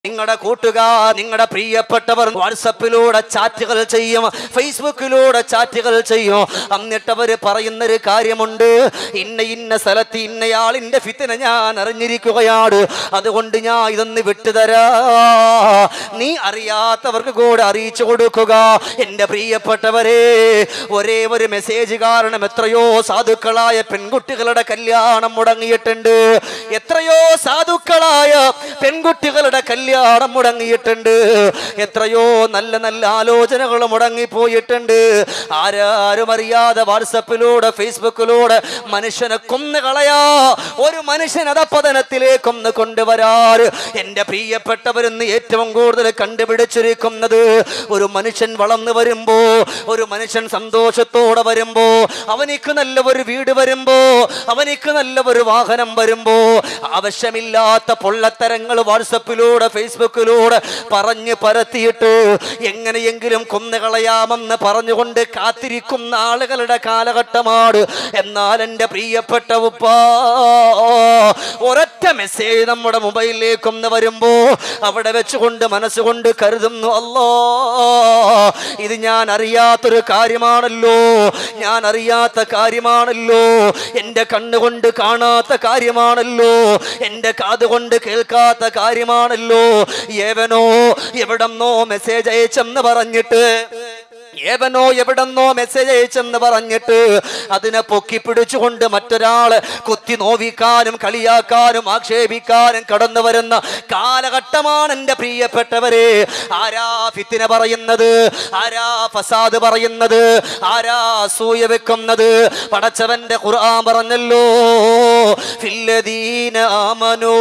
നിങ്ങളുടെ കൂട്ടുകാർ നിങ്ങളുടെ പ്രിയപ്പെട്ടവർ വാട്സപ്പിലൂടെ ചാറ്റുകൾ ചെയ്യും ഫേസ്ബുക്കിലൂടെ ചാറ്റുകൾ ചെയ്യും എന്നിട്ട് അവര് പറയുന്നൊരു കാര്യമുണ്ട് ഇന്ന ഇന്ന സ്ഥലത്ത് ഇന്നയാളിന്റെ ഫിത്തിനെ ഞാൻ അറിഞ്ഞിരിക്കുകയാണ് അതുകൊണ്ട് ഞാൻ ഇതൊന്ന് വിട്ടുതരാ നീ അറിയാത്തവർക്ക് കൂടെ അറിയിച്ചു കൊടുക്കുക എൻ്റെ പ്രിയപ്പെട്ടവരെ ഒരേ ഒരു മെസ്സേജ് കാരണം എത്രയോ സാധുക്കളായ പെൺകുട്ടികളുടെ കല്യാണം മുടങ്ങിയിട്ടുണ്ട് എത്രയോ സാധുക്കളായ പെൺകുട്ടികളുടെ കല്യാണം മുടങ്ങിയിട്ടുണ്ട് എത്രയോ നല്ല നല്ല ആലോചനകൾ മുടങ്ങിപ്പോയിട്ടുണ്ട് ആരാരും അറിയാതെ വാട്സപ്പിലൂടെ ഫേസ്ബുക്കിലൂടെ മനുഷ്യനെ കൊന്നു കളയാ ഒരു മനുഷ്യൻ അധപ്പതനത്തിലേക്കൊന്ന് കൊണ്ടുവരാറ് എൻ്റെ പ്രിയപ്പെട്ടവരെന്ന് ഏറ്റവും കൂടുതൽ കണ്ടുപിടിച്ചിരിക്കുന്നത് ഒരു മനുഷ്യൻ വളർന്നു വരുമ്പോ ഒരു മനുഷ്യൻ സന്തോഷത്തോടെ വരുമ്പോ അവനിക്ക് നല്ല ഒരു വീട് വരുമ്പോ അവനിക്ക് നല്ല ഒരു വാഹനം വരുമ്പോ ആവശ്യമില്ലാത്ത പൊള്ളത്തരങ്ങൾ വാട്സപ്പിലൂടെ ഫേസ്ബുക്കിലൂടെ പറഞ്ഞ് പരത്തിയിട്ട് എങ്ങനെയെങ്കിലും കൊന്നുകളയാമെന്ന് പറഞ്ഞുകൊണ്ട് കാത്തിരിക്കുന്ന ആളുകളുടെ കാലഘട്ടമാണ് എന്നാൽ എൻ്റെ പ്രിയപ്പെട്ട ഉപ്പ ഒരൊറ്റ മെസ്സേജ് നമ്മുടെ മൊബൈലിലേക്ക് ഒന്ന് വരുമ്പോ അവിടെ വെച്ചുകൊണ്ട് മനസ്സുകൊണ്ട് കരുതുന്നു അല്ലോ ഇത് ഞാൻ അറിയാത്തൊരു കാര്യമാണല്ലോ ഞാൻ അറിയാത്ത കാര്യമാണല്ലോ എൻ്റെ കണ്ണുകൊണ്ട് കാണാത്ത കാര്യമാണല്ലോ എൻ്റെ കാതുകൊണ്ട് കേൾക്കാത്ത കാര്യമാണല്ലോ ഏവനോ എവിടെന്നോ മെസ്സേജ് അയച്ചെന്ന് പറഞ്ഞിട്ട് ഏവനോ എവിടെന്നോ മെസ്സേജ് അയച്ചെന്ന് പറഞ്ഞിട്ട് അതിനെ പൊക്കി പിടിച്ചുകൊണ്ട് മറ്റൊരാള് കുത്തി നോവിക്കാനും കളിയാക്കാനും ആക്ഷേപിക്കാനും കടന്നു വരുന്ന കാലഘട്ടമാണ് എൻ്റെ പ്രിയപ്പെട്ടവരെ ആരാ ഫിത്തിന പറയുന്നത് ആരാ ഫസാദ് പറയുന്നത് ആരാ സൂയ വെക്കുന്നത് പടച്ചവന്റെ ഖുർആൻ പറഞ്ഞല്ലോ ഫില്ലദീന ആമനോ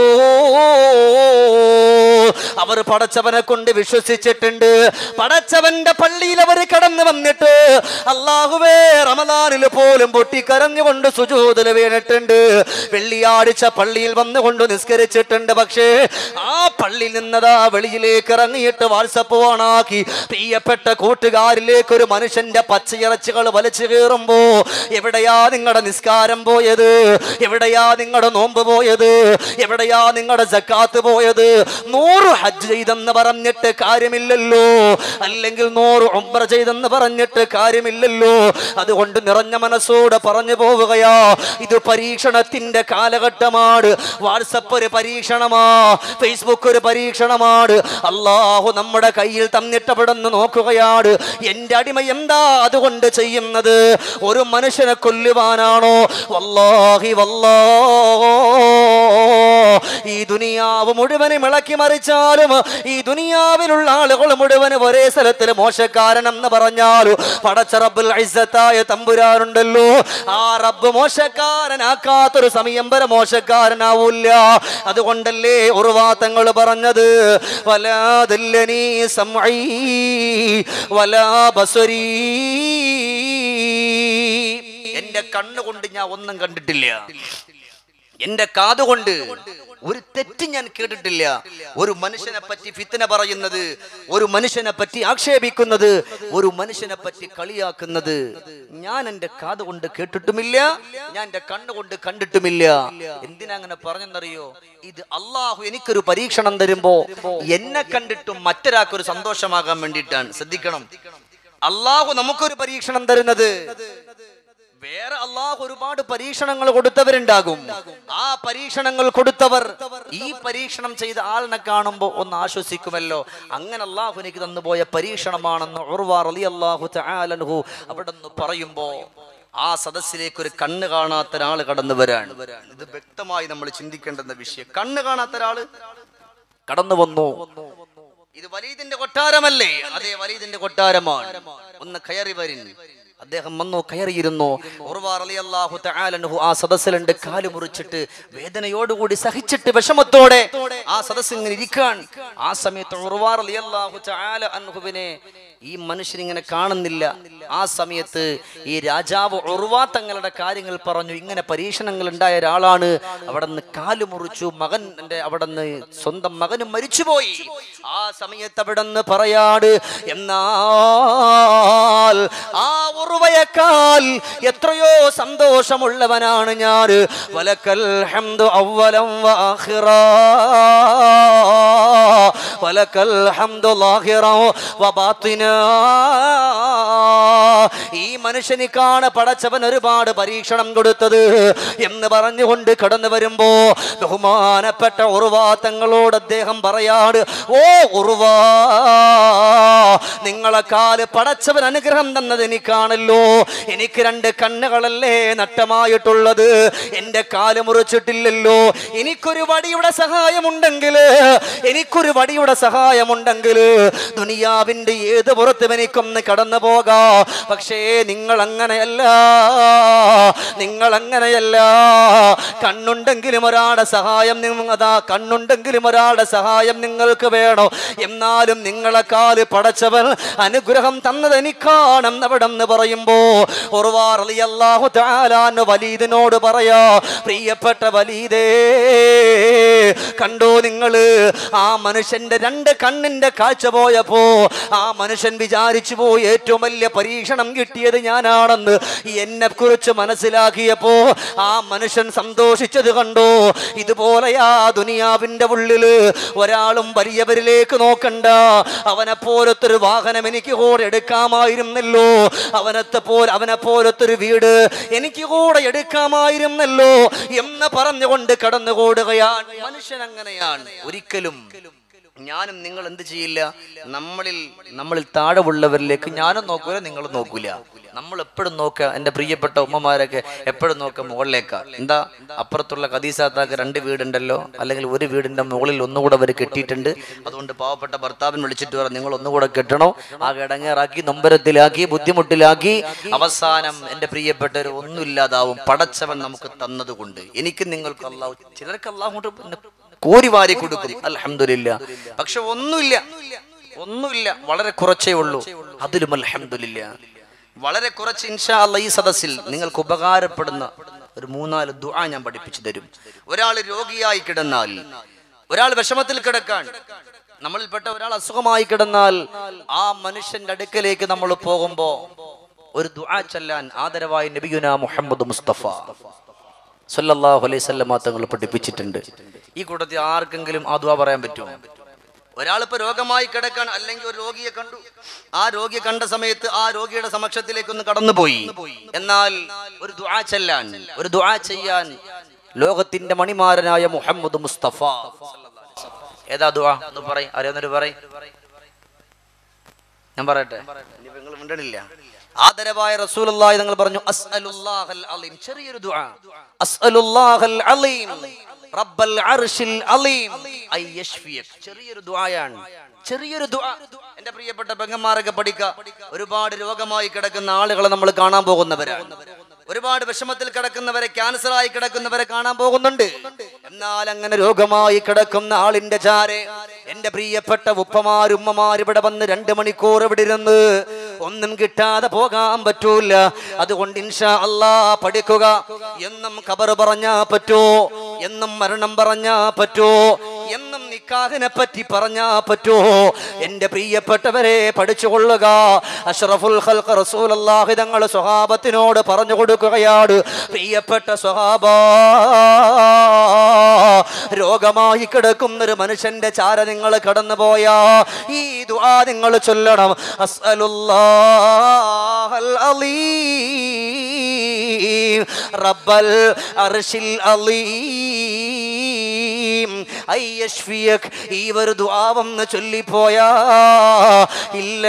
അവർ പടച്ചവനെ കൊണ്ട് വിശ്വസിച്ചിട്ടുണ്ട് പടച്ചവന്റെ പള്ളിയിൽ അവർ കടന്നു വന്നിട്ട് അള്ളാഹുവേ റമദാനിൽ പോലും പൊട്ടിക്കരഞ്ഞുകൊണ്ട് സുജൂതിൽ വീണിട്ടുണ്ട് വെള്ളിയാഴ്ച പള്ളിയിൽ വന്നുകൊണ്ട് നിസ്കരിച്ചിട്ടുണ്ട് പക്ഷേ ആ പള്ളിയിൽ നിന്നതാ വെളിയിലേക്ക് ഇറങ്ങിയിട്ട് വാട്സപ്പ് ഓണാക്കി പ്രിയപ്പെട്ട കൂട്ടുകാരിലേക്ക് ഒരു മനുഷ്യന്റെ പച്ചയിറച്ചികൾ വലിച്ചു കയറുമ്പോ എവിടെയാ നിങ്ങളുടെ നിസ്കാരം പോയത് എവിടെയാ നിങ്ങളുടെ നോമ്പ് പോയത് എവിടെയാ നിങ്ങളുടെ ജക്കാത്ത് പോയത് നൂറ് ഹജ്ജ് ചെയ്തെന്ന് പറഞ്ഞിട്ട് കാര്യമില്ലല്ലോ അല്ലെങ്കിൽ നൂറ് ഉംറ ചെയ്തെന്ന് പറഞ്ഞിട്ട് കാര്യമില്ലല്ലോ അതുകൊണ്ട് നിറഞ്ഞ മനസ്സോടെ പറഞ്ഞു പോവുകയാ ഇത് പരീക്ഷണത്തിന്റെ കാലഘട്ടമാണ് വാട്സപ്പ് ഒരു പരീക്ഷണമാ ഫേസ്ബുക്ക് ഒരു പരീക്ഷണമാണ് അള്ളാഹു നമ്മുടെ കയ്യിൽ തന്നിട്ടപ്പെടുന്ന് നോക്കുകയാണ് എൻ്റെ അടിമ എന്താ അതുകൊണ്ട് ചെയ്യുന്നത് ഒരു മനുഷ്യനെ കൊല്ലുവാനാണോ വല്ലാഹി വല്ലാ ഈ ദുനിയാവ് മുഴുവനും ഇളക്കി മറിച്ചാലും ഈ ദുനിയാവിലുള്ള ആളുകൾ മുഴുവനും ഒരേ സ്ഥലത്തിൽ മോശക്കാരനെന്ന് പറഞ്ഞാലു പടച്ച റബ്ബുൽ ഇസ്സത്തായ തമ്പുരാനുണ്ടല്ലോ ആ റബ്ബ് മോശക്കാരനാക്കാത്തൊരു സമയം വരെ മോശക്കാരനാവൂല അതുകൊണ്ടല്ലേ ഉറുവാത്തങ്ങൾ പറഞ്ഞത് വലാതില്ലനീ സമഈ വലാ ബസരീ എന്റെ കണ്ണുകൊണ്ട് ഞാൻ ഒന്നും കണ്ടിട്ടില്ല എന്റെ കാതുകൊണ്ട് ഒരു തെറ്റ് ഞാൻ കേട്ടിട്ടില്ല ഒരു മനുഷ്യനെ പറ്റി ഫിത്തന പറയുന്നത് ഒരു മനുഷ്യനെ പറ്റി ആക്ഷേപിക്കുന്നത് ഒരു മനുഷ്യനെ പറ്റി കളിയാക്കുന്നത് ഞാൻ എന്റെ കാതുകൊണ്ട് കേട്ടിട്ടുമില്ല ഞാൻ എന്റെ കണ്ണുകൊണ്ട് കണ്ടിട്ടുമില്ല എന്തിനാ അങ്ങനെ പറഞ്ഞെന്നറിയോ ഇത് അള്ളാഹു എനിക്കൊരു പരീക്ഷണം തരുമ്പോ എന്നെ കണ്ടിട്ടും മറ്റൊരാൾക്കൊരു സന്തോഷമാകാൻ വേണ്ടിയിട്ടാണ് ശ്രദ്ധിക്കണം അള്ളാഹു നമുക്കൊരു പരീക്ഷണം തരുന്നത് വേറെ അള്ളാഹു ഒരുപാട് പരീക്ഷണങ്ങൾ കൊടുത്തവരുണ്ടാകും ആ പരീക്ഷണങ്ങൾ കൊടുത്തവർ ഈ പരീക്ഷണം ചെയ്ത ആളിനെ കാണുമ്പോൾ ഒന്ന് ആശ്വസിക്കുമല്ലോ അങ്ങനെ അള്ളാഹു എനിക്ക് തന്നുപോയ പരീക്ഷണമാണെന്ന് ഉർവാർ അലി അള്ളാഹു തആലൻഹു അവിടെ നിന്ന് പറയുമ്പോ ആ സദസ്സിലേക്ക് ഒരു കണ്ണ് കാണാത്ത ഒരാൾ കടന്നു വരാൻ ഇത് വ്യക്തമായി നമ്മൾ ചിന്തിക്കേണ്ടുന്ന വിഷയം കണ്ണ് കാണാത്ത ഒരാള് കടന്നു വന്നു ഇത് വലീദിന്റെ കൊട്ടാരമല്ലേ അതെ വലീദിന്റെ കൊട്ടാരമാണ് ഒന്ന് കയറി വരിൻ അദ്ദേഹം വന്നു കയറിയിരുന്നു ഉർവാർ റളിയല്ലാഹു തആല അൻഹു ആ സദസ്സിലുണ്ട് കാല് മുറിച്ചിട്ട് വേദനയോടുകൂടി സഹിച്ചിട്ട് വിഷമത്തോടെ ആ സദസ്സ് ഇങ്ങനെ ഇരിക്കാൻ ആ സമയത്ത് ഉർവാർ റളിയല്ലാഹു തആല അൻഹുവിനെ ഈ മനുഷ്യൻ ഇങ്ങനെ കാണുന്നില്ല ആ സമയത്ത് ഈ രാജാവ് ഉറുവാ തങ്ങളുടെ കാര്യങ്ങൾ പറഞ്ഞു ഇങ്ങനെ പരീക്ഷണങ്ങൾ ഉണ്ടായ ഒരാളാണ് അവിടെ നിന്ന് കാല് മുറിച്ചു മകൻ എൻ്റെ അവിടെ നിന്ന് സ്വന്തം മകനും മരിച്ചുപോയി ആ സമയത്ത് അവിടെ നിന്ന് പറയാട് എന്നാൽ ആ ഉറുവയേക്കാൾ എത്രയോ സന്തോഷമുള്ളവനാണ് ഞാൻ വലക്കൽ ഹംദു അവലം വആഖിറാ വലക്കൽ ഹംദു ലാഹിറ വബാത്തിനാ ഈ മനുഷ്യനിക്കാണ് പടച്ചവൻ ഒരുപാട് പരീക്ഷണം കൊടുത്തത് എന്ന് പറഞ്ഞുകൊണ്ട് കടന്നു വരുമ്പോ ബഹുമാനപ്പെട്ട ഉറുവാത്തങ്ങളോട് അദ്ദേഹം പറയാട് ഓ ഉറുവാ നിങ്ങളെ കാല് പടച്ചവൻ അനുഗ്രഹം തന്നത് എനിക്കാണല്ലോ എനിക്ക് രണ്ട് കണ്ണുകളല്ലേ നഷ്ടമായിട്ടുള്ളത് എന്റെ കാല് മുറിച്ചിട്ടില്ലല്ലോ എനിക്കൊരു വടിയുടെ സഹായമുണ്ടെങ്കിൽ എനിക്കൊരു വടിയുടെ സഹായമുണ്ടെങ്കിൽ ദുനിയാവിന്റെ ഏത് പുറത്തും എനിക്കൊന്ന് കടന്നു പോകാ പക്ഷേ നിങ്ങൾ അങ്ങനെയല്ല നിങ്ങൾ അങ്ങനെയല്ല കണ്ണുണ്ടെങ്കിലും ഒരാളുടെ സഹായം നിങ്ങൾ അതാ കണ്ണുണ്ടെങ്കിലും ഒരാളുടെ സഹായം നിങ്ങൾക്ക് വേണം എന്നാലും നിങ്ങളെ കാല് പടച്ചവൻ അനുഗ്രഹം തന്നത് എനിക്കാണ് അവിടെ എന്ന് പറയുമ്പോ അള്ളാഹു താലാന്ന് വലീദിനോട് പറയാ പ്രിയപ്പെട്ട വലീദേ കണ്ടോ നിങ്ങള് ആ മനുഷ്യന്റെ രണ്ട് കണ്ണിന്റെ കാഴ്ച പോയപ്പോ ആ മനുഷ്യൻ വിചാരിച്ചു പോയി ഏറ്റവും വലിയ പരീക്ഷണം കിട്ടിയത് ഞാനാണെന്ന് എന്നെ കുറിച്ച് മനസ്സിലാക്കിയപ്പോ ആ മനുഷ്യൻ സന്തോഷിച്ചത് കണ്ടോ ഇതുപോലെയാ ദുനിയാവിന്റെ ഉള്ളില് ഒരാളും വലിയവരിലേക്ക് നോക്കണ്ട അവനെ പോലത്തൊരു വാഹനം എനിക്ക് കൂടെ എടുക്കാമായിരുന്നല്ലോ അവനത്തെ പോലെ അവനെ പോലത്തൊരു വീട് എനിക്ക് കൂടെ എടുക്കാമായിരുന്നല്ലോ എന്ന് പറഞ്ഞുകൊണ്ട് കടന്നുകൂടുകയാണ് മനുഷ്യൻ അങ്ങനെയാണ് ഒരിക്കലും ഞാനും നിങ്ങൾ എന്ത് ചെയ്യില്ല നമ്മളിൽ നമ്മളിൽ താഴെ ഉള്ളവരിലേക്ക് ഞാനും നോക്കൂല നിങ്ങളും നോക്കൂല നമ്മൾ എപ്പോഴും നോക്കുക എൻ്റെ പ്രിയപ്പെട്ട ഉമ്മമാരൊക്കെ എപ്പോഴും നോക്കുക മുകളിലേക്കാ എന്താ അപ്പുറത്തുള്ള കദീസാത്താക്ക് രണ്ട് വീടുണ്ടല്ലോ അല്ലെങ്കിൽ ഒരു വീടിന്റെ മുകളിൽ ഒന്നുകൂടെ അവർ കെട്ടിയിട്ടുണ്ട് അതുകൊണ്ട് പാവപ്പെട്ട ഭർത്താവിന് വിളിച്ചിട്ട് പറഞ്ഞു നിങ്ങൾ ഒന്നുകൂടെ കെട്ടണോ ആ കിടങ്ങേറാക്കി നൊമ്പരത്തിലാക്കി ബുദ്ധിമുട്ടിലാക്കി അവസാനം എൻ്റെ പ്രിയപ്പെട്ടവർ ഒന്നുമില്ലാതാവും പടച്ചവൻ നമുക്ക് തന്നതുകൊണ്ട് എനിക്ക് നിങ്ങൾക്ക് അള്ളാഹു ചിലർക്ക് അള്ളാഹു പിന്നെ കോരി വാരി കൊടുക്കും അൽഹംദുലില്ല പക്ഷെ ഒന്നുമില്ല ഒന്നുമില്ല വളരെ കുറച്ചേ ഉള്ളൂ അതിലും അൽഹംദുലില്ല വളരെ കുറച്ച് ഇൻഷാ അല്ലാ ഈ സദസ്സിൽ നിങ്ങൾക്ക് ഉപകാരപ്പെടുന്ന ഒരു മൂന്നാല് ദുആ ഞാൻ പഠിപ്പിച്ചു തരും ഒരാൾ രോഗിയായി കിടന്നാൽ ഒരാൾ വിഷമത്തിൽ കിടക്കാൻ നമ്മളിൽപ്പെട്ട ഒരാൾ അസുഖമായി കിടന്നാൽ ആ മനുഷ്യന്റെ അടുക്കലേക്ക് നമ്മൾ പോകുമ്പോ ഒരു ദുആ ചൊല്ലാൻ ആദരവായി നബിയുന മുഹമ്മദ് മുസ്തഫ സല്ലല്ലാഹു അലൈഹി വസല്ലമ തങ്ങൾ പഠിപ്പിച്ചിട്ടുണ്ട് ഈ കൂട്ടത്തിൽ ആർക്കെങ്കിലും ആ ദുആ പറയാൻ പറ്റുമോ ഒരാളിപ്പോ രോഗമായി കിടക്കാൻ അല്ലെങ്കിൽ ഒരു രോഗിയെ കണ്ടു ആ രോഗിയെ കണ്ട സമയത്ത് ആ രോഗിയുടെ സമക്ഷത്തിലേക്ക് ഒന്ന് കടന്നുപോയി എന്നാൽ ഒരു ദുആ ചെല്ലാൻ ഒരു ദുആ ചെയ്യാൻ ലോകത്തിന്റെ മണിമാരനായ മുഹമ്മദ് മുസ്തഫ ഏതാ ദുആ ഒന്ന് പറയും അറിയാവുന്നൊരു പറയും ഞാൻ പറയട്ടെ ഇനിയിപ്പോ നിങ്ങൾ മിണ്ടണില്ല ആദരവായ റസൂലുള്ളാഹി തങ്ങൾ പറഞ്ഞു അസ്അലുല്ലാഹൽ അലീം ചെറിയൊരു ദുആ അസ്അലുല്ലാഹൽ അലീം റബ്ബൽ അർശിൽ അലീം ഐ യശ്ഫിയക് ചെറിയൊരു ദുആയാണ് ചെറിയൊരു ദുആ എന്റെ പ്രിയപ്പെട്ട പെങ്ങന്മാരൊക്കെ പഠിക്ക ഒരുപാട് രോഗമായി കിടക്കുന്ന ആളുകളെ നമ്മൾ കാണാൻ പോകുന്നവരാണ് ഒരുപാട് വിഷമത്തിൽ കിടക്കുന്നവരെ ക്യാൻസറായി കിടക്കുന്നവരെ കാണാൻ പോകുന്നുണ്ട് എന്നാൽ അങ്ങനെ രോഗമായി കിടക്കുന്ന ആളിന്റെ ചാരെ എന്റെ പ്രിയപ്പെട്ട ഉപ്പമാർ ഉമ്മമാർ ഇവിടെ വന്ന് രണ്ട് മണിക്കൂർ ഇവിടെ ഇരുന്ന് ഒന്നും കിട്ടാതെ പോകാൻ പറ്റൂല അതുകൊണ്ട് ഇൻഷാ അല്ലാ പഠിക്കുക എന്നും ഖബർ പറഞ്ഞാ പറ്റോ എന്നും മരണം പറഞ്ഞാ പറ്റോ എന്നും നിക്കാഹിനെ പറ്റി പറഞ്ഞാ പറ്റോ എന്റെ പ്രിയപ്പെട്ടവരെ പഠിച്ചുകൊള്ളുക അഷ്റഫുൽ ഖൽഖ് റസൂലുള്ളാഹി തങ്ങൾ സ്വഹാബത്തിനോട് പറഞ്ഞു കൊടുക്കുകയാണ് പ്രിയപ്പെട്ട സ്വഹാബ രോഗമായി കിടക്കുന്ന ഒരു മനുഷ്യന്റെ ചാര നിങ്ങൾ കടന്നുപോയാ ഈ ദുആ നിങ്ങൾ ചൊല്ലണം അസ്അലുല്ലാഹൽ അലീം റബ്ബൽ അർശിൽ അലീം ഐ യശ്ഫിയക് ഈ ഒരു ദുആവെന്ന് ചൊല്ലിപ്പോയാ ഇല്ല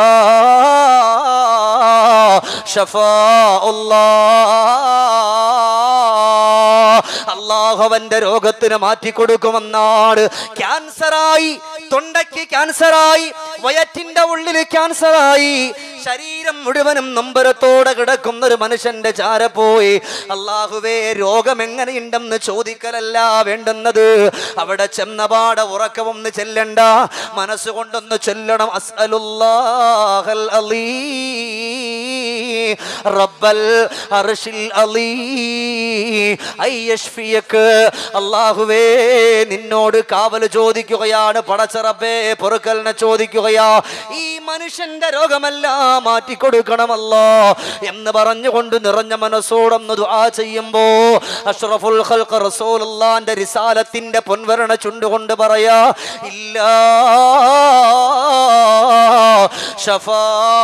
അള്ളാഹുവന്റെ രോഗത്തിന് മാറ്റിക്കൊടുക്കുമെന്നാണ് ക്യാൻസറായി തൊണ്ടയ്ക്ക് ക്യാൻസറായി വയറ്റിന്റെ ഉള്ളിൽ ക്യാൻസറായി ശരീരം മുഴുവനും നൊമ്പരത്തോടെ കിടക്കുന്ന ഒരു മനുഷ്യന്റെ ചാര പോയി അള്ളാഹുവേ രോഗം എങ്ങനെയുണ്ടെന്ന് ചോദിക്കലല്ല വേണ്ടുന്നത് അവിടെ ചെന്നപാടെ ഉറക്കമൊന്ന് ചെല്ലണ്ട മനസ്സുകൊണ്ടൊന്ന് ചൊല്ലണം അസ്അലുല്ലാഹൽ അലീ റബ്ബൽ അർശിൽ അലീ അയ്യഷ്ഫിയക്ക് അള്ളാഹുവേ നിന്നോട് കാവൽ ചോദിക്കുകയാണ് പടച്ചറബേ പൊറുക്കലിനെ ചോദിക്കുകയാ ഈ മനുഷ്യന്റെ രോഗമെല്ലാം മാറ്റിക്കൊടുക്കണമല്ലോ എന്ന് പറഞ്ഞുകൊണ്ട് നിറഞ്ഞ മനസ്സോടൊന്ന് ദുആ ചെയ്യുമ്പോ അഷ്റഫുൽ ഖൽഖ് റസൂലുള്ളാന്റെ റിസാലത്തിന്റെ പൊൻവരണ ചുണ്ടുകൊണ്ട് പറയാ ഇല്ല ഷഫാ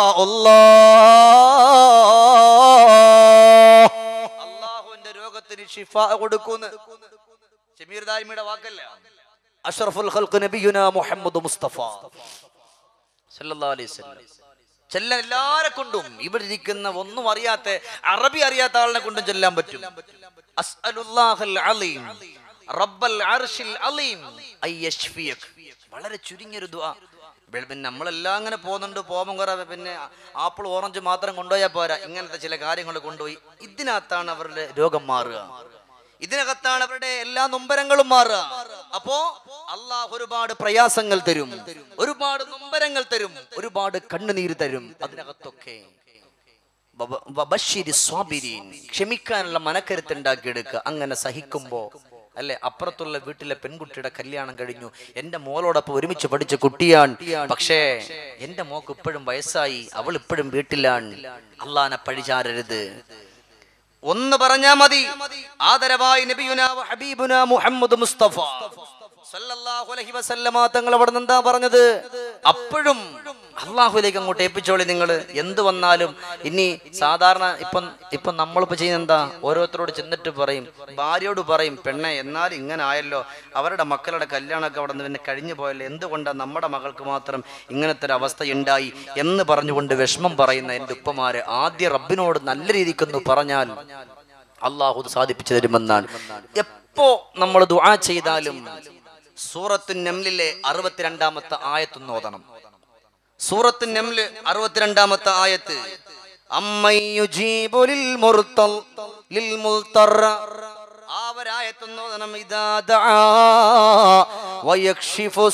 അള്ളാഹുവിന്റെ രോഗത്തിന് ഷിഫ കൊടുക്കുന്നു ഷമീർ ദാരിമിയുടെ വാക്കല്ല അഷ്റഫുൽ ഖൽഖ് നബിയുന മുഹമ്മദ് മുസ്തഫ സല്ലല്ലാഹു അലൈഹി വസല്ലം ചെല്ലാൻ എല്ലാരെ കൊണ്ടും ഇവിടെ ഇരിക്കുന്ന ഒന്നും അറിയാത്ത അറബി അറിയാത്ത ആളിനെ കൊണ്ടും ചെല്ലാൻ പറ്റും അസ്അലുല്ലാഹൽ അലീം റബ്ബൽ അർശിൽ അലീം ഐ യശ്ഫിയക് വളരെ ചുരുങ്ങിയൊരു ദുആ ഇവിടെ പിന്നെ നമ്മളെല്ലാം അങ്ങനെ പോകുന്നുണ്ട് പോകുമ്പോൾ കുറെ പിന്നെ ആപ്പിൾ ഓറഞ്ച് മാത്രം കൊണ്ടുപോയാൽ പോരാ ഇങ്ങനത്തെ ചില കാര്യങ്ങൾ കൊണ്ടുപോയി ഇതിനകത്താണ് അവരുടെ രോഗം മാറുക ഇതിനകത്താണ് അവരുടെ എല്ലാ നൊമ്പരങ്ങളും മാറുക അപ്പോ അള്ളാഹ് ഒരുപാട് പ്രയാസങ്ങൾ തരും ഒരുപാട് നൊമ്പരങ്ങൾ തരും ഒരുപാട് കണ്ണുനീര് തരും അതിനകത്തൊക്കെ വബ- വബശ്ശിരി സ്വാബിരീൻ. ക്ഷമിക്കാനുള്ള മനക്കരുത്ത് ഉണ്ടാക്കിയെടുക്കുക അങ്ങനെ സഹിക്കുമ്പോ അല്ലെ അപ്പുറത്തുള്ള വീട്ടിലെ പെൺകുട്ടിയുടെ കല്യാണം കഴിഞ്ഞു എന്റെ മോളോടൊപ്പം ഒരുമിച്ച് പഠിച്ച കുട്ടിയാണ് പക്ഷേ എന്റെ മോക്ക് ഇപ്പോഴും വയസ്സായി അവൾ ഇപ്പോഴും വീട്ടിലാണ് അള്ളാനെ പഴിചാരരുത് ഒന്ന് പറഞ്ഞാ മതി ആദരവായി നബിയുന വ ഹബീബുന മുഹമ്മദ് മുസ്തഫ സല്ലല്ലാഹു അലൈഹി വസല്ലമ തങ്ങൾ അവിടെ എന്താ പറഞ്ഞത് അപ്പോഴും അള്ളാഹുലേക്ക് അങ്ങോട്ട് ഏൽപ്പിച്ചോളി നിങ്ങൾ എന്ത് വന്നാലും ഇനി സാധാരണ ഇപ്പം ഇപ്പം നമ്മളിപ്പോ ചെയ്യുന്ന എന്താ ഓരോരുത്തരോട് ചെന്നിട്ട് പറയും ഭാര്യയോട് പറയും പെണ്ണെ എന്നാൽ ഇങ്ങനെ ആയല്ലോ അവരുടെ മക്കളുടെ കല്യാണമൊക്കെ അവിടെ നിന്ന് പിന്നെ കഴിഞ്ഞു പോയല്ലോ എന്തുകൊണ്ടാണ് നമ്മുടെ മകൾക്ക് മാത്രം ഇങ്ങനത്തെ ഒരു അവസ്ഥ ഉണ്ടായി എന്ന് പറഞ്ഞുകൊണ്ട് വിഷമം പറയുന്ന എൻ്റെ ഉപ്പമാര് ആദ്യ റബ്ബിനോട് നല്ല രീതിക്കൊന്ന് പറഞ്ഞാൽ അള്ളാഹു ഇത് സാധിപ്പിച്ചു തരുമെന്നാണ് എപ്പോ നമ്മൾ ദുആ ചെയ്താലും സൂറത്തു നംലിലെ അറുപത്തിരണ്ടാമത്തെ ആയത്തൊന്ന് ഓതണം സൂറത്തു നംല് അറുപത്തിരണ്ടാമത്തെ ആയത്ത് അമ്മയുജീബുലിൽ മുർത്തൽ ലിൽ മുൽത്തറ ആ ഒരായത്തൊന്ന് ഓതണം ഇദാ ദആ വയക്ഷിഫു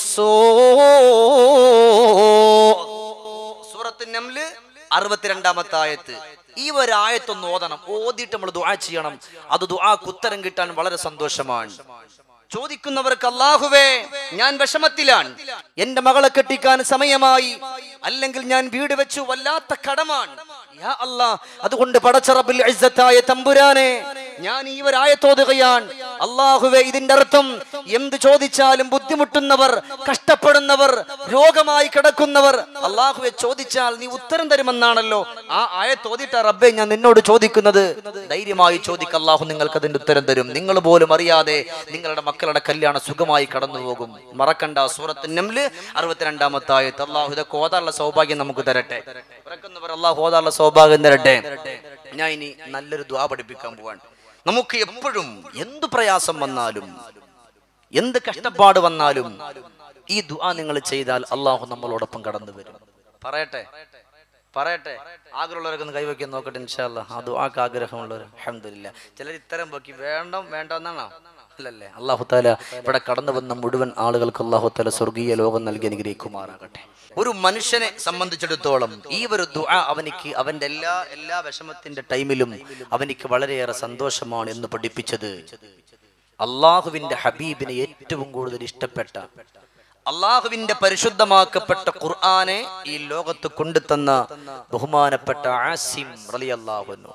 സൂറത്തു നംല് അറുപത്തിരണ്ടാമത്തെ ആയത്ത് ഈ ഒരു ആയത്തൊന്ന് ഓതണം ഓതിയിട്ട് നമ്മൾ ദുആ ചെയ്യണം അത് ദുആക്ക് ഉത്തരം കിട്ടാൻ വളരെ സന്തോഷമാണ് ചോദിക്കുന്നവർക്ക് അള്ളാഹുവേ ഞാൻ വിഷമത്തിലാണ് എന്റെ മകളെ കെട്ടിക്കാൻ സമയമായി അല്ലെങ്കിൽ ഞാൻ വീട് വെച്ചു വല്ലാത്ത കടമാണ് യാ അല്ലാ അതുകൊണ്ട് പടച്ചറബിൽ ഇസ്സത്തായ തമ്പുരാനെ ഞാൻ ഈ ഒരു ആയത്തോതുകയാണ് അള്ളാഹുവേ ഇതിന്റെ അർത്ഥം എന്ത് ചോദിച്ചാലും ബുദ്ധിമുട്ടുന്നവർ കഷ്ടപ്പെടുന്നവർ രോഗമായി കിടക്കുന്നവർ അള്ളാഹുവെ ചോദിച്ചാൽ നീ ഉത്തരം തരുമെന്നാണല്ലോ ആ ആയത്തോതിട്ട റബ്ബെ ഞാൻ നിന്നോട് ചോദിക്കുന്നത് ധൈര്യമായി ചോദിക്ക അള്ളാഹു നിങ്ങൾക്ക് അതിന്റെ ഉത്തരം തരും നിങ്ങൾ പോലും അറിയാതെ നിങ്ങളുടെ മക്കളുടെ കല്യാണം സുഖമായി കടന്നു പോകും മറക്കണ്ട സൂറത്ത് നംല് അറുപത്തിരണ്ടാമത്തെ ആയത്ത് അള്ളാഹു ഇതൊക്കെ ഓതാനുള്ള സൗഭാഗ്യം നമുക്ക് തരട്ടെ പിറക്കുന്നവർ അള്ളാഹു ഓതാനുള്ള സൗഭാഗ്യം തരട്ടെ ഞാൻ ഇനി നല്ലൊരു ദ്വാ പഠിപ്പിക്കാൻ പോവാണ് നമുക്ക് എപ്പോഴും എന്ത് പ്രയാസം വന്നാലും എന്ത് കഷ്ടപ്പാട് വന്നാലും ഈ ദുആ നിങ്ങൾ ചെയ്താൽ അള്ളാഹു നമ്മളോടൊപ്പം കടന്നു വരും പറയട്ടെ പറയട്ടെ ആഗ്രഹമുള്ളവരൊക്കെ ഒന്ന് കൈവയ്ക്കാൻ നോക്കട്ടെ ഇൻഷാല്ല ആ ദുആക്ക് ആഗ്രഹമുള്ളവർ അഹമ്മദില്ല ചിലർ ഇത്തരം പോക്കി വേണ്ട വേണ്ട എന്നാണോ അല്ലല്ലേ അള്ളാഹു താല ഇവിടെ കടന്നു വന്ന മുഴുവൻ ആളുകൾക്ക് അള്ളാഹു താല സ്വർഗീയ ലോകം നൽകി അനുഗ്രഹിക്കുമാറാകട്ടെ ഒരു മനുഷ്യനെ സംബന്ധിച്ചിടത്തോളം ഈ ഒരു ദുആ അവനിക്ക് അവന്റെ എല്ലാ എല്ലാ വിഷമത്തിന്റെ ടൈമിലും അവനിക്ക് വളരെയേറെ സന്തോഷമാണ് എന്ന് പഠിപ്പിച്ചത് അള്ളാഹുവിന്റെ ഹബീബിനെ ഏറ്റവും കൂടുതൽ ഇഷ്ടപ്പെട്ട അള്ളാഹുവിന്റെ പരിശുദ്ധമാക്കപ്പെട്ട ഖുർആനെ ഈ ലോകത്ത് കൊണ്ടുതന്ന ബഹുമാനപ്പെട്ട ആസിം റളിയല്ലാഹു അൻഹു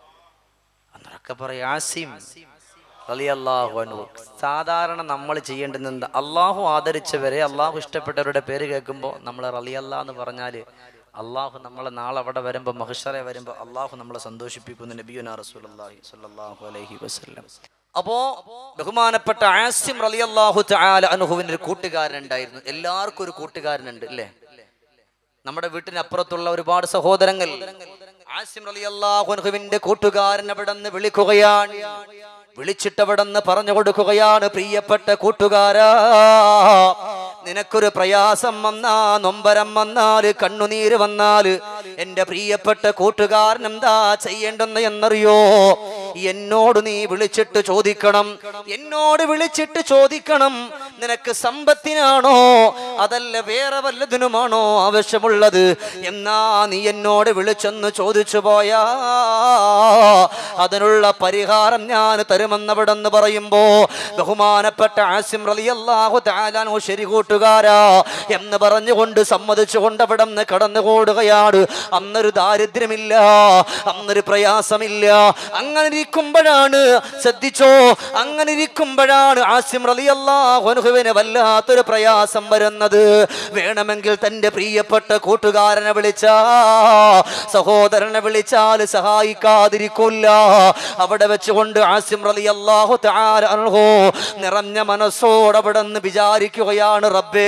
അന്നൊക്കെ പറയാം ആസിം റളിയല്ലാഹു അൻഹു സാധാരണ നമ്മൾ ചെയ്യേണ്ടത് എന്താ അള്ളാഹു ആദരിച്ചവരെ അള്ളാഹു ഇഷ്ടപ്പെട്ടവരുടെ പേര് കേൾക്കുമ്പോൾ നമ്മൾ റളിയല്ലാ എന്ന് പറഞ്ഞാൽ അള്ളാഹു നമ്മളെ നാളെ അവിടെ വരുമ്പോൾ മഹിഷറെ വരുമ്പോൾ അള്ളാഹു നമ്മളെ സന്തോഷിപ്പിക്കുന്നു നബിയുന റസൂലുള്ളാഹി സ്വല്ലല്ലാഹു അലൈഹി വസല്ലം അപ്പോ ബഹുമാനപ്പെട്ട ആസിം റളിയല്ലാഹു തആല അൻഹുവിന് ഒരു കൂട്ടുകാരൻ ഉണ്ടായിരുന്നു എല്ലാവർക്കും ഒരു കൂട്ടുകാരനുണ്ട് അല്ലേ നമ്മുടെ വീട്ടിനപ്പുറത്തുള്ള ഒരുപാട് സഹോദരങ്ങൾ ആസിം റളിയല്ലാഹു അൻഹുവിന്റെ കൂട്ടുകാരൻ അവിടെ നിന്ന് വിളിക്കുകയാണ് വിളിച്ചിട്ട് അവിടെ നിന്ന് പറഞ്ഞു കൊടുക്കുകയാണ് പ്രിയപ്പെട്ട കൂട്ടുകാരാ നിനക്കൊരു പ്രയാസം വന്നാ നൊമ്പരം വന്നാല് കണ്ണുനീര് വന്നാല് എന്റെ പ്രിയപ്പെട്ട കൂട്ടുകാരൻ എന്താ ചെയ്യേണ്ടെന്ന് എന്നറിയോ എന്നോട് നീ വിളിച്ചിട്ട് ചോദിക്കണം എന്നോട് വിളിച്ചിട്ട് ചോദിക്കണം നിനക്ക് സമ്പത്തിനാണോ അതല്ല വേറെ വല്ലതിനുമാണോ ആവശ്യമുള്ളത് എന്നാ നീ എന്നോട് വിളിച്ചെന്ന് ചോദിച്ചു പോയാ അതിനുള്ള പരിഹാരം ഞാൻ തരുമെന്നവിടെന്ന് പറയുമ്പോ ബഹുമാനപ്പെട്ട ആസിം റളിയല്ലാഹു തആലാനു ശരി കൂട്ടുകാരാ എന്ന് പറഞ്ഞുകൊണ്ട് സമ്മതിച്ചുകൊണ്ട് അവിടെ നിന്ന് കടന്നുകൂടുകയാണ് അന്നൊരു ദാരിദ്ര്യമില്ല അന്നൊരു പ്രയാസമില്ല അങ്ങനെ ഇരിക്കുമ്പോഴാണ് ശ്രദ്ധിച്ചോ അങ്ങനെ ഇരിക്കുമ്പോഴാണ് ആസിം റളിയല്ലാഹു അൻഹുവിന് വല്ലാത്തൊരു പ്രയാസം വരുന്നത് വേണമെങ്കിൽ തന്റെ പ്രിയപ്പെട്ട കൂട്ടുകാരനെ വിളിച്ചാ സഹോദരനെ വിളിച്ചാൽ സഹായിക്കാതിരിക്കില്ല അവിടെ വെച്ചുകൊണ്ട് ആസിം റളിയല്ലാഹു തആല അൻഹു നിറഞ്ഞ മനസ്സോടെ അവിടെ നിന്ന് വിചാരിക്കുകയാണ് റബ്ബേ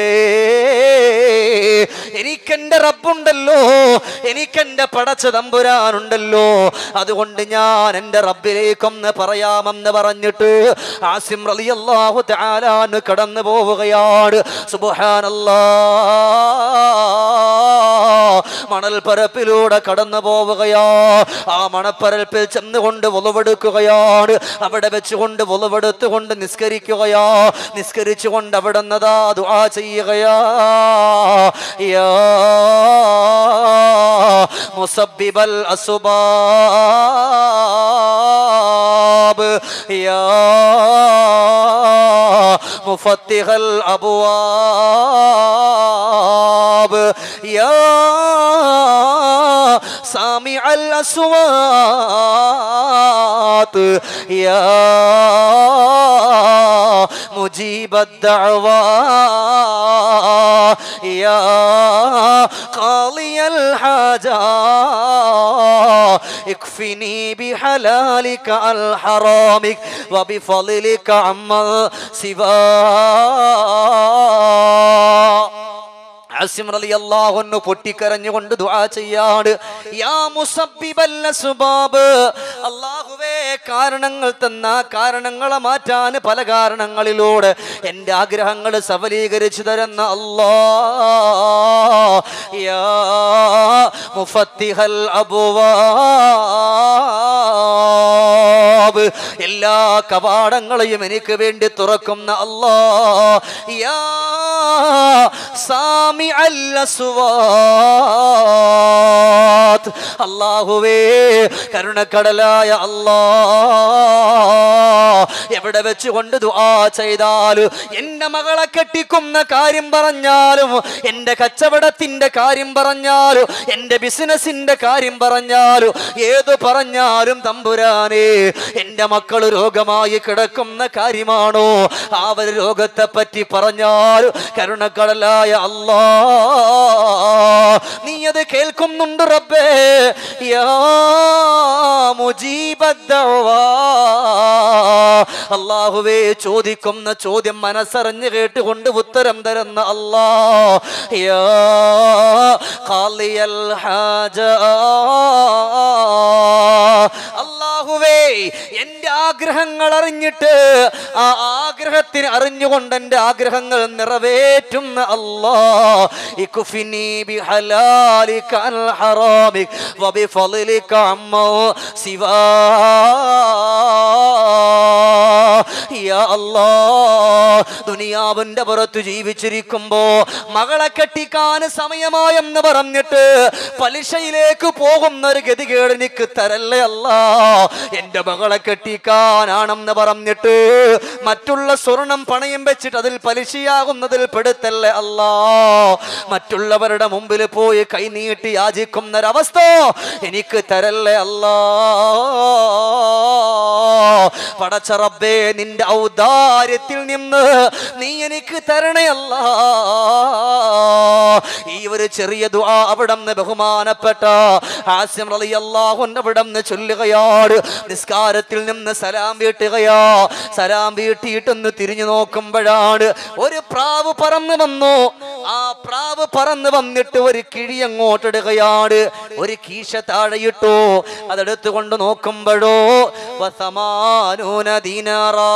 എനിക്കെന്റെ റബ്ബുണ്ടല്ലോ എനിക്കെന്റെ പടച്ച തമ്പുരാനുണ്ടല്ലോ അതുകൊണ്ട് ഞാൻ എൻ്റെ റബ്ബിലേക്കൊന്ന് പറയാമെന്ന് പറഞ്ഞിട്ട് ആസിം റളിയല്ലാഹു തആലാന് കടന്നു പോവുകയാണ് സുബ്ഹാനല്ലാ മണൽപ്പരപ്പിലൂടെ കടന്നു പോവുകയാ ആ മണപ്പരപ്പിൽ ചെന്നുകൊണ്ട് ഒളിവെടുക്കുകയാണ് അവിടെ വെച്ചുകൊണ്ട് ഒളിവെടുത്തുകൊണ്ട് നിസ്കരിക്കുകയാ നിസ്കരിച്ചുകൊണ്ട് അവിടെ നിന്നതാ ദുആ ചെയ്യുകയാ യാ മുസബ്ബിബൽ അസുബാബ് യാ مفتح الأبواب يا سامع الأصوات يا مجيب الدعوى يا قاضي الحاجة اكفني بحلالك عن حرامك وبفضلك عمن سواك ആസിം റളിയല്ലാഹു അൻഹു പൊട്ടിക്കരഞ്ഞുകൊണ്ട് ദുആ ചെയ്യാണ് യാ മുസബ്ബിബൽ അസ്ബാബ് അല്ലാഹുവേ കാരണങ്ങൾ തന്ന കാരണങ്ങളെ മാറ്റാൻ പല കാരണങ്ങളിലൂടെ എൻ്റെ ആഗ്രഹങ്ങൾ സഫലീകരിച്ചു തരുന്ന അല്ലാ യാ മുഫത്തിഹൽ അബുവാബ് എല്ലാ കവാടങ്ങളെയും എനിക്ക് വേണ്ടി തുറക്കുന്ന അല്ലാ യാ സാമി അല്ലസ്വാത്ത് അല്ലാഹുവേ കരുണക്കടലായ അല്ലാ എവിടെ വെച്ചുകൊണ്ട് ദുആ ചെയ്താലും എന്റെ മകളെ കെട്ടിക്കുന്ന കാര്യം പറഞ്ഞാലും എന്റെ കച്ചവടത്തിന്റെ കാര്യം പറഞ്ഞാലും എന്റെ ബിസിനസിന്റെ കാര്യം പറഞ്ഞാലും ഏത് പറഞ്ഞാലും തമ്പുരാനെ എന്റെ മക്കൾ രോഗമായി കിടക്കുന്ന കാര്യമാണോ ആ ഒരു രോഗത്തെ പറ്റി പറഞ്ഞാലും കരുണക്കടലായ അല്ലാ നീ അത് കേൾക്കുന്നുണ്ട് റബ്ബേ യാ മുജീബദ്ദഅവാ അള്ളാഹുവേ ചോദിക്കുന്ന ചോദ്യം മനസ്സറിഞ്ഞ് കേട്ടുകൊണ്ട് ഉത്തരം തരുന്ന അല്ലാ യാ ഖാലിയൽ ഹാജ അള്ളാഹുവേ എന്റെ ആഗ്രഹങ്ങൾ അറിഞ്ഞിട്ട് ആ ആഗ്രഹത്തിന് അറിഞ്ഞുകൊണ്ട് എന്റെ ആഗ്രഹങ്ങൾ നിറവേറ്റുന്ന അല്ലാ ഇക്കുഫിനി ബിഹലാലിക അൽ ഹറാമിക് വബിഫളിലിക അമ്മ സിവാ യാ അല്ലാ ദുനിയാവിന്റെ പുറത്ത് ജീവിച്ചിരിക്കുമ്പോ മകളെ കെട്ടിക്കാൻ സമയമായെന്ന് പറഞ്ഞിട്ട് പലിശയിലേക്ക് പോകുന്ന ഒരു ഗതികേട് എനിക്ക് തരല്ലേ അല്ല എന്റെ മകളെ കെട്ടിക്കാനാണെന്ന് പറഞ്ഞിട്ട് മറ്റുള്ള സ്വർണം പണയം വെച്ചിട്ട് അതിൽ പലിശയാകുന്നതിൽ പെടുത്തല്ലേ അല്ല മറ്റുള്ളവരുടെ മുമ്പിൽ പോയി കൈനീട്ടി യാചിക്കുന്ന ഒരവസ്ഥ എനിക്ക് തരല്ലേ അല്ലാ പടച്ച റബ്ബേ നിന്റെ ഔദാര്യത്തിൽ നിന്ന് നീ എനിക്ക് തരണയല്ല ഈ ഒരു ചെറിയ ദുആ അവിടന്ന് ബഹുമാനപ്പെട്ട ആസിം റളിയല്ലാഹു അൻഹു അവിടന്ന് ചൊല്ലുകയാണ് നിസ്കാരത്തിൽ നിന്ന് സലാം വീട്ടുകയാ സലാം വീട്ടിയിട്ടൊന്ന് തിരിഞ്ഞു നോക്കുമ്പോഴാണ് ഒരു പ്രാവ് പറന്നു വന്നു ആ പ്രാവ് പറന്നു വന്നിട്ട് ഒരു കിഴി അങ്ങോട്ടിടുകയാണ് ഒരു കീശ താഴെയിട്ടു അതെടുത്തുകൊണ്ട് നോക്കുമ്പോഴോ വസമാനൂന ദീനാറാ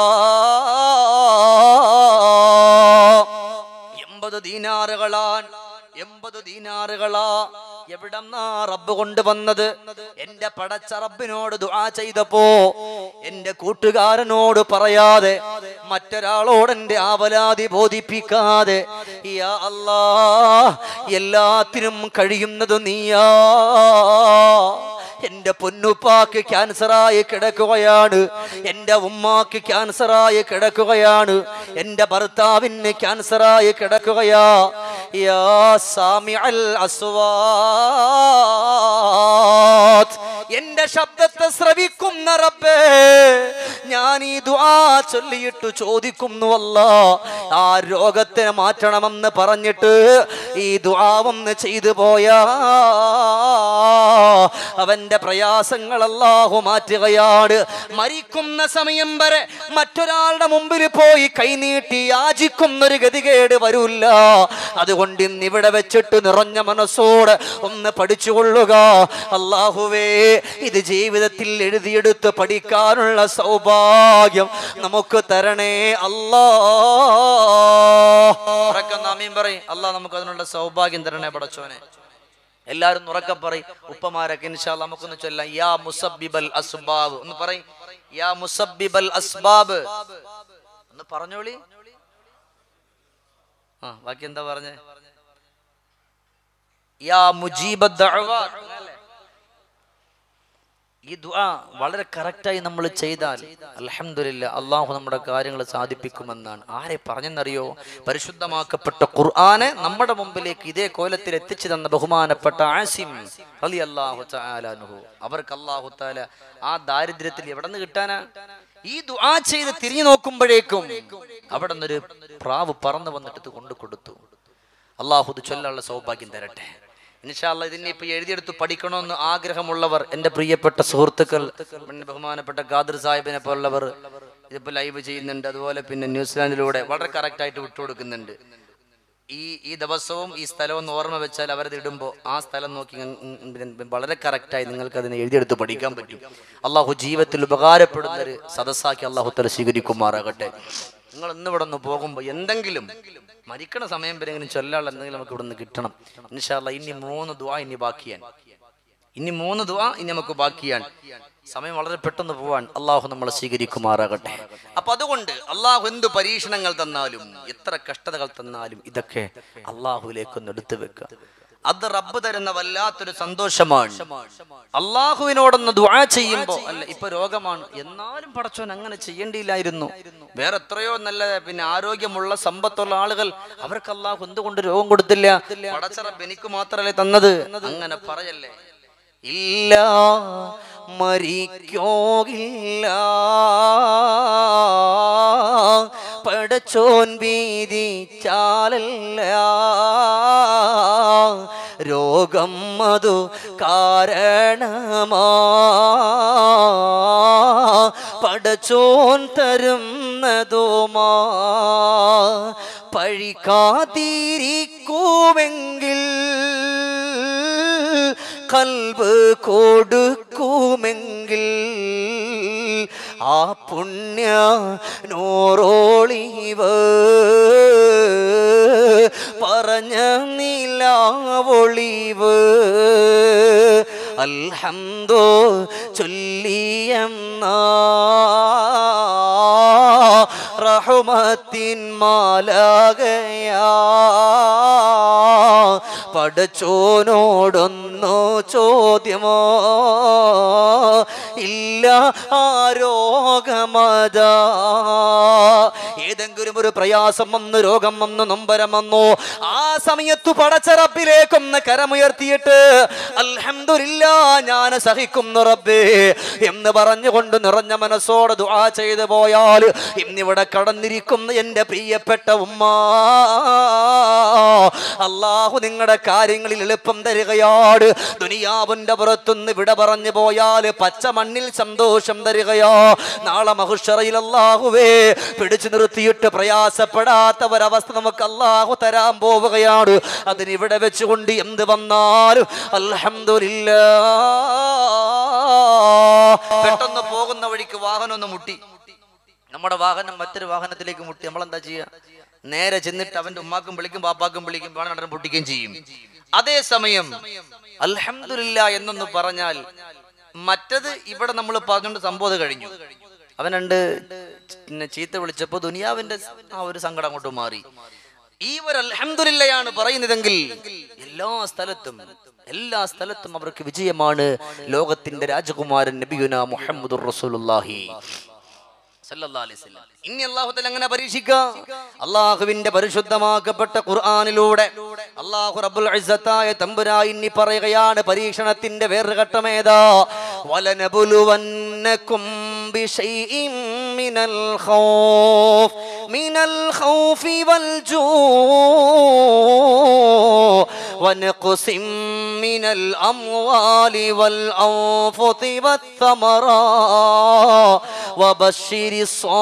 എൺപത് ദീനാറുകളാൻ എൺപത് ദീനാറുകളാ എവിടെന്നാ റബ്ബ് കൊണ്ടുവന്നത് എന്റെ പടച്ച റബ്ബിനോട് ദുആ ചെയ്തപ്പോ എന്റെ കൂട്ടുകാരനോട് പറയാതെ മറ്റൊരാളോട് എന്റെ ആവലാതി ബോധിപ്പിക്കാതെ യാ അല്ലാ എല്ലാത്തിനും കഴിയുന്നത് നീയാ എന്റെ പൊന്നുപ്പാക്ക് ക്യാൻസറായി കിടക്കുകയാണ് എന്റെ ഉമ്മാക്ക് ക്യാൻസറായി കിടക്കുകയാണ് എന്റെ ഭർത്താവിന് ക്യാൻസറായി കിടക്കുകയാ യാ സാമി അൽ അസ്വാത് എന്റെ ശബ്ദത്തെ ശ്രവിക്കുന്ന റബ്ബേ ഞാൻ ഈ ദുആ ചൊല്ലിയിട്ട് ചോദിക്കുന്നു അല്ല ആ രോഗത്തിനെ മാറ്റണമെന്ന് പറഞ്ഞിട്ട് ഈ ദുആ ഒന്ന് ചെയ്തു പോയാ അവന്റെ പ്രയാസങ്ങൾ അല്ലാഹു മാറ്റുകയാണ് മരിക്കുന്ന സമയം വരെ മറ്റൊരാളുടെ മുമ്പിൽ പോയി കൈനീട്ടി യാചിക്കുന്ന ഒരു ഗതികേട് വരൂല്ല അതുകൊണ്ട് ഇന്ന് ഇവിടെ വെച്ചിട്ട് നിറഞ്ഞ മനസ്സോട് ഒന്ന് പഠിച്ചുകൊള്ളുക അള്ളാഹുവേ ഇത് ജീവിതത്തിൽ എഴുതിയെടുത്ത് പഠിക്കാനുള്ള സൗഭാഗ്യം നമുക്ക് തരണേ അല്ലാ നാമീം പറയും അല്ലാ നമുക്ക് അതിനുള്ള സൗഭാഗ്യം തരണേ പടച്ചോനെ എല്ലാരും ഉറക്കം പറയും ഉപ്പമാരൊക്കെ ഇൻഷാ അല്ലാ നമുക്കൊന്ന് ചൊല്ലാം യാ മുസബ്ബിബൽ അസ്ബാബ് ഒന്ന് പറയും യാ മുസബ്ബിബൽ അസ്ബാബ് ഒന്ന് പറഞ്ഞോളി ആ ബാക്കി എന്താ പറഞ്ഞേ യാ മുജീബ ഈ ദുആ വളരെ കറക്റ്റായി നമ്മൾ ചെയ്താൽ അൽഹംദുലില്ല അള്ളാഹു നമ്മുടെ കാര്യങ്ങൾ സാധിപ്പിക്കുമെന്നാണ് ആരെ പറഞ്ഞെന്നറിയോ പരിശുദ്ധമാക്കപ്പെട്ട ഖുർആനെ നമ്മുടെ മുമ്പിലേക്ക് ഇതേ കോലത്തിൽ എത്തിച്ചു തന്ന ബഹുമാനപ്പെട്ട ആസിം അലി അള്ളാഹു തആലാനുഹു അവർക്ക് അള്ളാഹു താല ആ ദാരിദ്ര്യത്തിൽ എവിടെ നിന്ന് കിട്ടാനാ ഈ ദുആ ചെയ്ത് തിരിഞ്ഞു നോക്കുമ്പോഴേക്കും അവിടെ നിന്നൊരു പ്രാവ് പറന്നു വന്നിട്ട് ഇത് കൊണ്ടു കൊടുത്തു അള്ളാഹു ഇത് ചൊല്ലാനുള്ള സൗഭാഗ്യം തരട്ടെ ഇൻഷാല്ല ഇതിനെ ഇപ്പൊ എഴുതിയെടുത്ത് പഠിക്കണമെന്ന് ആഗ്രഹമുള്ളവർ എൻ്റെ പ്രിയപ്പെട്ട സുഹൃത്തുക്കൾ പിന്നെ ബഹുമാനപ്പെട്ട ഖാദർ സാഹിബിനെ പോലുള്ളവർ ഇതിപ്പോ ലൈവ് ചെയ്യുന്നുണ്ട് അതുപോലെ പിന്നെ ന്യൂസിലാൻഡിലൂടെ വളരെ കറക്റ്റ് ആയിട്ട് വിട്ടുകൊടുക്കുന്നുണ്ട് ഈ ഈ ദിവസവും ഈ സ്ഥലവും ഒന്ന് ഓർമ്മ വെച്ചാൽ അവരത് ഇടുമ്പോൾ ആ സ്ഥലം നോക്കി ഇങ്ങ് ഉം ഉം പിന്നെ വളരെ കറക്റ്റായി നിങ്ങൾക്ക് അതിനെ എഴുതിയെടുത്ത് പഠിക്കാൻ പറ്റും അള്ളാഹു ജീവിതത്തിൽ ഉപകാരപ്പെടുന്ന ഒരു സദസ്സാക്കി അള്ളാഹു തല സ്വീകരിക്കുമാറാകട്ടെ നിങ്ങൾ ഇന്ന് ഇവിടെ നിന്ന് പോകുമ്പോൾ എന്തെങ്കിലും മരിക്കണ സമയം വരെ എങ്കിലും ചൊല്ലാനുള്ള എന്തെങ്കിലും നമുക്ക് ഇവിടെ നിന്ന് കിട്ടണം ഇൻഷാല്ല ഇനി മൂന്ന് ദുആ ഇനി ബാക്കിയാൻ ഇനി മൂന്ന് ദുആ ഇനി നമുക്ക് ബാക്കിയാണ് സമയം വളരെ പെട്ടെന്ന് പോവാൻ അള്ളാഹു നമ്മളെ സ്വീകരിക്കുമാറാകട്ടെ അപ്പൊ അതുകൊണ്ട് അള്ളാഹു എന്ത് പരീക്ഷണങ്ങൾ തന്നാലും എത്ര കഷ്ടതകൾ തന്നാലും ഇതൊക്കെ അള്ളാഹുവിലേക്കൊന്ന് എടുത്തു വെക്കുക അത് റബ്ബ് തരുന്ന വല്ലാത്തൊരു സന്തോഷമാണ് അള്ളാഹുവിനോടൊന്ന് ദുആ ചെയ്യുമ്പോ അല്ല ഇപ്പൊ രോഗമാണ് എന്നാലും പടച്ചോൻ അങ്ങനെ ചെയ്യേണ്ടിയില്ലായിരുന്നു വേറെ എത്രയോ നല്ല പിന്നെ ആരോഗ്യമുള്ള സമ്പത്തുള്ള ആളുകൾ അവർക്ക് അള്ളാഹു എന്തുകൊണ്ട് രോഗം കൊടുത്തില്ല പടച്ചറബ് എനിക്ക് മാത്രമല്ലേ തന്നത് അങ്ങനെ പറയല്ലേ ഇല്ല മരിക്കോകില്ല പടച്ചോൻ വീതിച്ചാലല്ല രോഗം മധു കാരണമാ പടച്ചോൻ തരുന്നതുമാ പഴിക്കാതിരിക്കുമെങ്കിൽ കൽവ് കൊടുക്കുമെങ്കിൽ ആ പുണ്യ നോറോളിവ് പറഞ്ഞ നിലാവൊളിവ് അൽഹംദോ ചൊല്ലിയെന്ന റഹ്മത്തിൻ മാലാകയാ പടച്ചോനോടൊന്നോ ചോദ്യമോ ഇല്ല ആ രോഗമതാ ഏതെങ്കിലും ഒരു പ്രയാസം വന്ന് രോഗം വന്ന് നൊമ്പരം വന്നു ആ സമയത്ത് പടച്ചറപ്പിലേക്കൊന്ന് കരമുയർത്തിയിട്ട് അൽഹംദുലില്ല ഞാൻ സഹിക്കുന്നു റബ്ബേ എന്ന് പറഞ്ഞുകൊണ്ട് നിറഞ്ഞ മനസ്സോടെ ദുആ ചെയ്തു പോയാൽ ഇന്നിവിടെ കടന്നിരിക്കുന്ന എൻ്റെ പ്രിയപ്പെട്ട ഉമ്മ അള്ളാഹു നിങ്ങളുടെ കാര്യങ്ങളിൽ എളുപ്പം തരികയാണ് ദുനിയാവിന്റെ പുറത്തുനിന്ന് വിട പറഞ്ഞു പോയാൽ പച്ച മണ്ണിൽ സന്തോഷം തരികയോ നാളെ മഹുഷറയിൽ അള്ളാഹുവേ പിടിച്ചു നിർത്തിയിട്ട് പ്രയാസപ്പെടാത്ത ഒരവസ്ഥ നമുക്ക് അള്ളാഹു തരാൻ പോവുകയാണ് അതിന് ഇവിടെ വെച്ചുകൊണ്ട് എന്ത് വന്നാലും അൽഹംദുലില്ല പെട്ടെന്ന് പോകുന്ന വഴിക്ക് വാഹനം ഒന്ന് മുട്ടി നമ്മുടെ വാഹനം മറ്റൊരു വാഹനത്തിലേക്ക് മുട്ടി നമ്മൾ എന്താ ചെയ്യുക നേരെ ചെന്നിട്ട് അവന്റെ ഉമ്മാക്കും വിളിക്കും പാപ്പാക്കും വിളിക്കും വേണം പൊട്ടിക്കുകയും ചെയ്യും അതേസമയം അൽഹംദുലില്ല എന്നൊന്ന് പറഞ്ഞാൽ മറ്റത് ഇവിടെ നമ്മൾ പറഞ്ഞുകൊണ്ട് സംഭവം കഴിഞ്ഞു അവൻ രണ്ട് പിന്നെ ചീത്ത വിളിച്ചപ്പോ ദുനിയാവിന്റെ ആ ഒരു സങ്കടം അങ്ങോട്ട് മാറി ഈ ഒരു അൽഹംദുലില്ലയാണ് പറയുന്നതെങ്കിൽ എല്ലാ സ്ഥലത്തും എല്ലാ സ്ഥലത്തും അവർക്ക് വിജയമാണ് ലോകത്തിന്റെ രാജകുമാരൻ നബിയുന മുഹമ്മദുർ റസൂലുള്ളാഹി സല്ലല്ലാഹു അലൈഹി വസല്ലം. ഇനി അള്ളാഹു തആല എങ്ങനെ പരീക്ഷിക്കാം അള്ളാഹുവിന്റെ പരിശുദ്ധമാക്കപ്പെട്ട ഖുർആനിലൂടെ അള്ളാഹു റബ്ബുൽ ഇസ്സത്തായ തമ്പുരാൻ ഇനി പറയുകയാണ് പരീക്ഷണത്തിന്റെ വേറൊരു ഘട്ടം ഏതാ വലനബുലുവന്നക്കും ബിശൈഇം മിനൽ ഖൗഫ് മിനൽ ഖൗഫി വൽ ജൂഅ് വനഖ്സിം മിനൽ അംവാലി വൽ അൻഫുസി والثمرات وبشر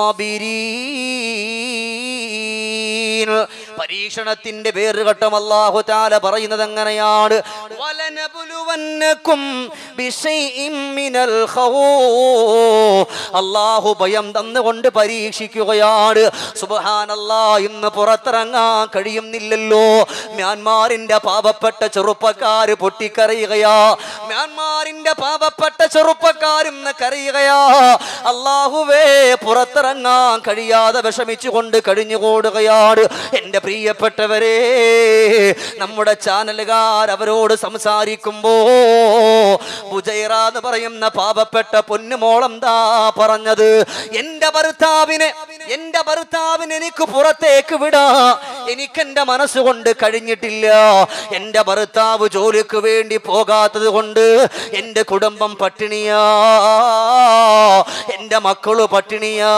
الصابرين പരീക്ഷണത്തിന്റെ വേറൊരു ഘട്ടം അല്ലാഹു തആല പറയുന്നത് എങ്ങനെയാണ് വലനബുലുവന്നക്കും ബിശൈഇം മിനൽ ഖൗഫ് അല്ലാഹു ഭയം തന്നുകൊണ്ട് പരീക്ഷിക്കുകയാണ് സുബ്ഹാനല്ലാ ഇന്ന് പുറത്തിറങ്ങാൻ കഴിയുന്നില്ലല്ലോ മ്യാൻമാറിന്റെ പാവപ്പെട്ട ചെറുപ്പക്കാര് പൊട്ടിക്കരയുകയാ മ്യാൻമാറിന്റെ പാവപ്പെട്ട ചെറുപ്പക്കാരും കരയുകയാ അള്ളാഹുവേ പുറത്തിറങ്ങാൻ കഴിയാതെ വിഷമിച്ചുകൊണ്ട് കഴിഞ്ഞുകൂടുകയാണ് എൻ്റെ പ്രിയപ്പെട്ടവരെ നമ്മുടെ ചാനലുകാർ അവരോട് സംസാരിക്കുമ്പോ ബുജൈറ എന്ന് പറയുന്ന പാവപ്പെട്ട പൊന്നുമോളെന്താ പറഞ്ഞത് എൻ്റെ ഭർത്താവിനെ എൻ്റെ ഭർത്താവിനെ എനിക്ക് പുറത്തേക്ക് വിടാ എനിക്ക് എൻ്റെ മനസ്സുകൊണ്ട് കഴിഞ്ഞിട്ടില്ല എൻ്റെ ഭർത്താവ് ജോലിക്ക് വേണ്ടി പോകാത്തത് കൊണ്ട് എൻ്റെ കുടുംബം പട്ടിണിയാ എൻ്റെ മക്കള് പട്ടിണിയാ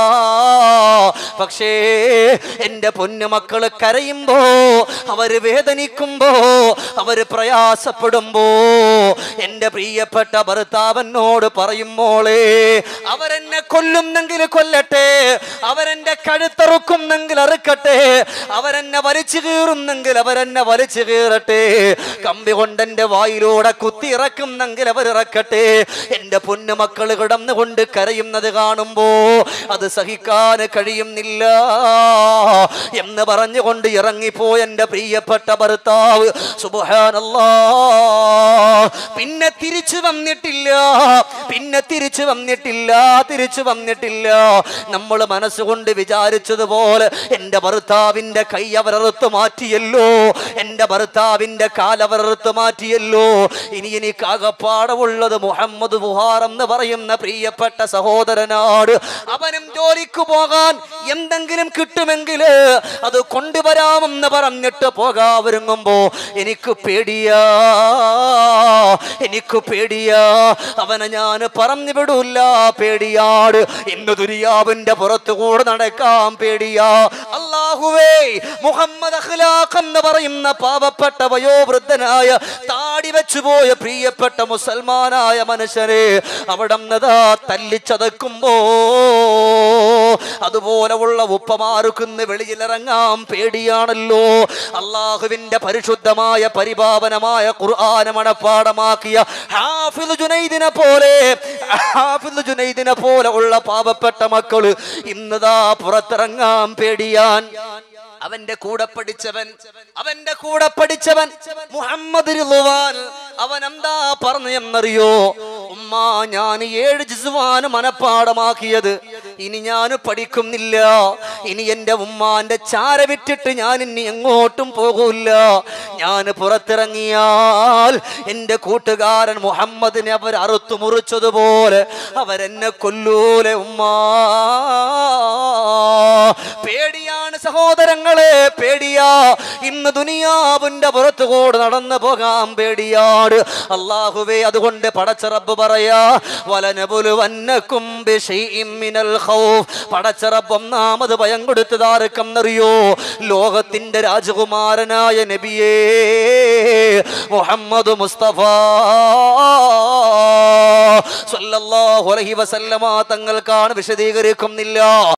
പക്ഷേ എൻ്റെ പൊന്നു മക്കള് കരയുമ്പോ അവര് വേദനിക്കുമ്പോ അവര് പ്രയാസപ്പെടുമ്പോ എൻ്റെ പ്രിയപ്പെട്ട ഭർത്താവനോട് പറയും മോളെ അവരെന്നെ കൊല്ലുന്നെങ്കിൽ കൊല്ലട്ടെ അവരെന്റെ കഴുത്തറുക്കുന്നെങ്കിൽ അറുക്കട്ടെ അവരെന്നെ വലിച്ചു കീറുന്നെങ്കിൽ അവരെന്നെ വലിച്ചു കീറട്ടെ കമ്പി കൊണ്ടെന്റെ വായിലൂടെ കുത്തി ഇറക്കുന്നെങ്കിൽ അവരിറക്കട്ടെ എന്റെ പൊന്നു മക്കള് കിടന്നുകൊണ്ട് കരയുന്നത് കാണുമ്പോ അത് സഹിക്കാൻ കഴിയുന്നില്ല എന്ന് പറഞ്ഞുകൊണ്ട് ഇറങ്ങിപ്പോയ എന്റെ പ്രിയപ്പെട്ട ഭർത്താവ് സുബഹാനല്ലാ പിന്നെ തിരിച്ചു വന്നിട്ടില്ല പിന്നെ തിരിച്ചു വന്നിട്ടില്ല തിരിച്ചു വന്നിട്ടില്ല നമ്മൾ മനസ്സുകൊണ്ട് വിചാരിച്ചതുപോലെ എൻ്റെ ഭർത്താവിൻ്റെ കൈ അവരറുത്ത് മാറ്റിയല്ലോ എൻ്റെ ഭർത്താവിൻ്റെ കാലവരറുത്ത് മാറ്റിയല്ലോ ഇനി എനിക്ക് ആകപ്പാടമുള്ളത് മുഹമ്മദ് ബുഹാർ എന്ന് പറയുന്ന പ്രിയപ്പെട്ട സഹോദരനാണ് അവനും ജോലിക്ക് പോകാൻ എന്തെങ്കിലും കിട്ടുമെങ്കിൽ അത് കൊണ്ടുവരാമെന്ന് പറഞ്ഞിട്ട് പോകാൻ ഒരുങ്ങുമ്പോ എനിക്ക് പേടിയാ എനിക്ക് പേടിയാ അവനെ ഞാൻ പറഞ്ഞു വിടൂല്ല പേടിയാട് ഇന്ന് ദുരിയാവിന്റെ പുറത്തുകൂടെ നടക്കാൻ പേടിയാ അള്ളാഹുവേ മുഹമ്മദ് അഖ്ലാഖ് എന്ന് പറയുന്ന പാവപ്പെട്ട വയോവൃദ്ധനായ താടി വെച്ചുപോയ പ്രിയപ്പെട്ട മുസൽമാനായ മനുഷ്യരെ അവിടെ നിന്നതാ തല്ലിച്ചതക്കുമ്പോ അതുപോലെ ഉള്ള ഉപ്പമാർക്കുന്ന് വെളിയിലിറങ്ങാൻ പേടിയാണല്ലോ അള്ളാഹുവിന്റെ പരിശുദ്ധമായ പരിപാവനമായ ഖുർആന മണപ്പാടമാക്കിയ ഹാഫിദ് ജുനൈദിനെ പോലെ ഹാഫിദ് ജുനൈദിനെ പോലെ ഉള്ള പാവപ്പെട്ട മക്കള് ഇന്നതാ പുറത്തിറങ്ങാൻ പേടിയാൻ അവന്റെ കൂടെ പഠിച്ചവൻ അവന്റെ കൂടെ പഠിച്ചവൻ മുഹമ്മദ് റിളുവാൻ അവൻ എന്താ പറഞ്ഞു എന്നറിയോ ഉമ്മ ഞാൻ ഏഴ് ജിസുവാന് മനപ്പാടമാക്കിയത് ഇനി ഞാൻ പഠിക്കുന്നില്ല ഇനി എൻ്റെ ഉമ്മാന്റെ ചാര വിട്ടിട്ട് ഞാൻ ഇനി എങ്ങോട്ടും പോകൂല ഞാൻ പുറത്തിറങ്ങിയാൽ എൻ്റെ കൂട്ടുകാരൻ മുഹമ്മദിനെ അവർ അറുത്തു മുറിച്ചതുപോലെ അവരെന്നെ കൊല്ലൂലെ ഉമ്മാ പേടിയാണ് സഹോദരങ്ങളെ പേടിയാ ഇന്ന് ദുനിയാവിന്റെ പുറത്തുകൂടെ നടന്നു പോകാൻ പേടിയാണ് അള്ളാഹുവേ അതുകൊണ്ട് പടച്ചറബ് പറയാ വലനബുലുവന്നക്കും ബിശൈഇം മിനൽ ഖൗഫ് പടച്ചറബ് ഒന്നാമത് ഭയം കൊടുത്തത് ആർക്കെന്നറിയോ ലോകത്തിന്റെ രാജകുമാരനായ നബിയേ മുഹമ്മദ് മുസ്തഫ സല്ലല്ലാഹു അലൈഹി വസല്ലമ തങ്ങൾക്കാണ് വിശദീകരിക്കുന്നില്ല